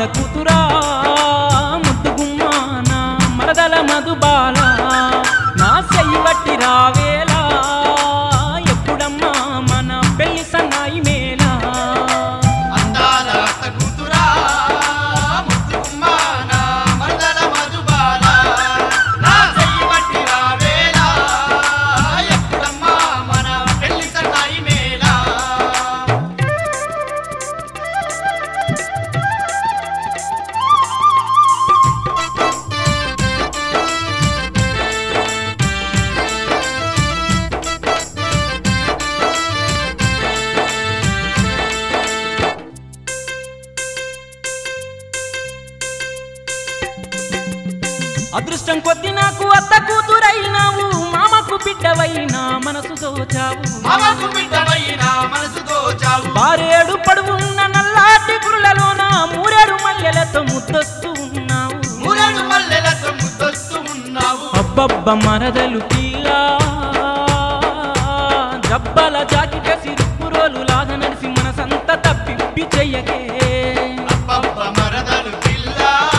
అత్త కూతురా ముద్దుగుమ్మ నా మరదల మధుబాల నా చెయ్యి వట్టి రావేలా ఎప్పుడమ్మా మన పెళ్లి సన్నాయి మేలా అందాల అత్త కూతురా ముద్దుగుమ్మ నా మరదల మధుబాల నా చెయ్యి పట్టి రావేలా ఎప్పుడమ్మా మన పెళ్లి సన్నాయి మేళా అదృష్టం కొద్ది నాకు అత్త కూతురైనావు మామకు బిడ్డవైనా మనసు దోచావు మామకు బిడ్డవైన మనసు దోచావు బారేడు పడువున్న నల్లాటి గురులలోన మూరేడు మల్లెలతో ముద్దొస్తూ ఉన్నావు మూరెడు మల్లెలతో ముద్దొస్తూ ఉన్నావు అబ్బబ్బ మరదలు పిల్ల జబ్బల జాకిట సిరుపు రోలు లాగా నడిసి మనసంత తప్పిప్పి చెయ్యకే అబ్బబ్బ మరదలు పిల్ల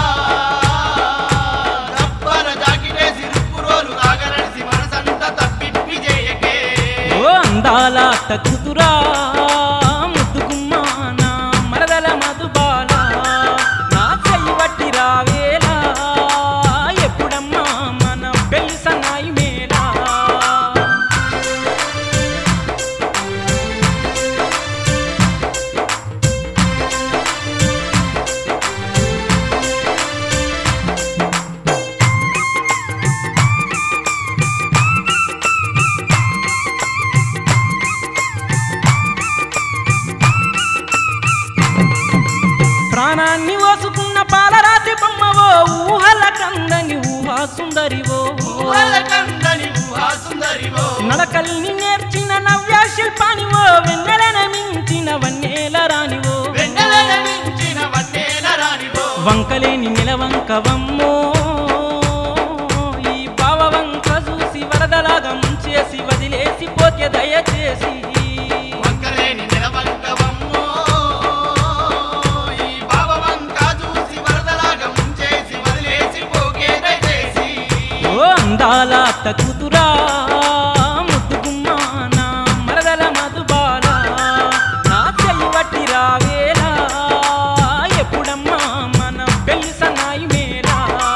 రబ్బర జాకిటేసి రుప్పురోలు ఆగరడిసి మనసంతా తప్పిప్పి చేయకే ఓ అందాల అత్త కూతురా ముద్దుగుమ్మ నా మరదల మధుబాల నా చెయ్యి వట్టి రావేలా ఎప్పుడమ్మా మన పెళ్లి సన్నాయి మేలా ప్రాణాన్ని ఓసుకున్న పాలరాతి బొమ్మవో ఊహల కందని ఊహా సుందరివో ఊహలకందని ఊహా సుందరివో నడకల్ని నేర్చిన నవ్య శిల్పానివో వెన్నెలన మించిన వన్నేల రానివో వెన్నెలన మించిన వన్నేల రానివో వంకలేని నిలవంకవమ్మో ఈ బావ వంక చూసి వరదలాగా ముంచేసి వదిలేసి పోతే దయచేసి వంకలేని నిలవంకవమ్మో ఈ బాబవంక చూసి వరదలాగా ముంచేసి వదిలేసి పోకే దయచేసి ఓ అందాల అత్త కూతురా ముద్దుగుమ్మ నా మరదల మధుబాల నా చెయ్యి వట్టి రావేలా ఎప్పుడమ్మా మన పెళ్లి సన్నాయి మేలా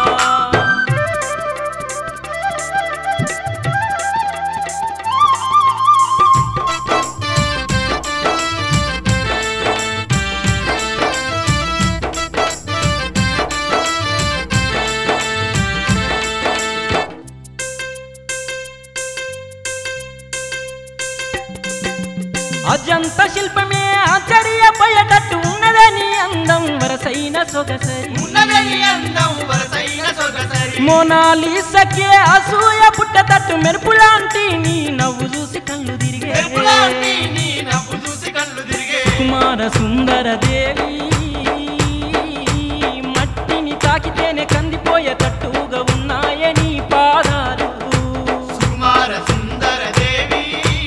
అజంత శిల్పమే ఆశ్చర్యపోయేటట్టు ఉన్నదని అందం వరసైన సొగసరి ఉన్నదని అందం వరసైన సొగసరి మోనాలిసకే అసూయ పుట్టతట్టు మెరుపులాంటి నీ నవ్వు చూసి కళ్ళు తిరిగే మెరుపులాంటి నీ నవ్వు చూసి కళ్ళు తిరిగే కుమార సుందర దేవి మట్టిని తాకితేనే కందిపోయేటట్టుగా ఉన్నాయే నీ పాదాలు సుకుమార సుందర దేవి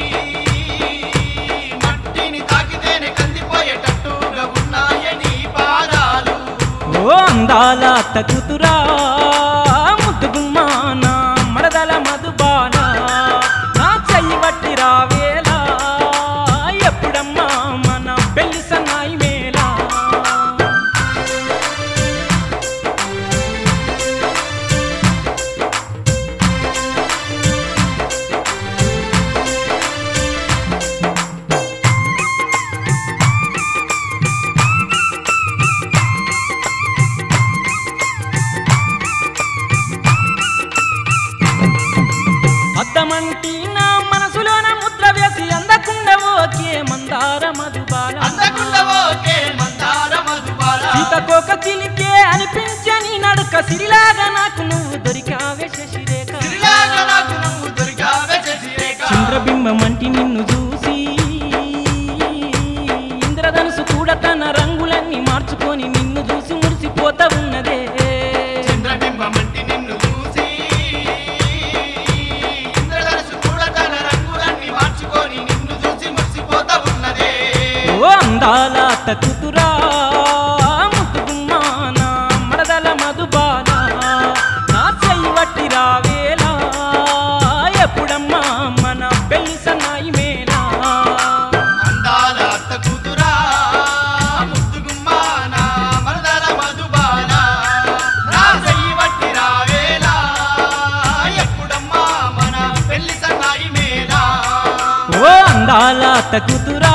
మట్టిని తాకితేనే కందిపోయేటట్టుగా ఉన్నాయని పాదాలు ఓ అందాల తగుతురా ముద్దుగుమ్మా నా మరదల మధుబాల నా చెయ్యి వట్టి రావేలా ఎప్పుడమ్మా మన పెళ్లి సన్నాయి మేలా అద్దమంటి నా మనసులోన ముద్ర వేసి అందకుండా ఓకే మందార మధుబాల అందకుండా ఓకే మందార మధుబాల సీతకోక చిలికే అనిపించని నడుక సిరిలాగా నాకు నువ్వు దొరికావే శశిరేఖ సిరిలాగా నాకు నువ్వు దొరికావే శశిరేఖ చంద్రబింబమంటి నిన్ను చూసి ఇంద్రధనుసు కూడా తన రంగులన్నీ మార్చుకొని నిన్ను చూసి మురిసిపోతా ఉన్నదే చంద్రబింబమంటి నిన్ను చూసి ఇంద్రధనుసు కూడా తన రంగులన్నీ మార్చుకొని నిన్ను చూసి మురిసిపోతా ఉన్నదే ఓ అందాల తక్కుతురా ముద్దుగుమ్మ అందాల తకుతురా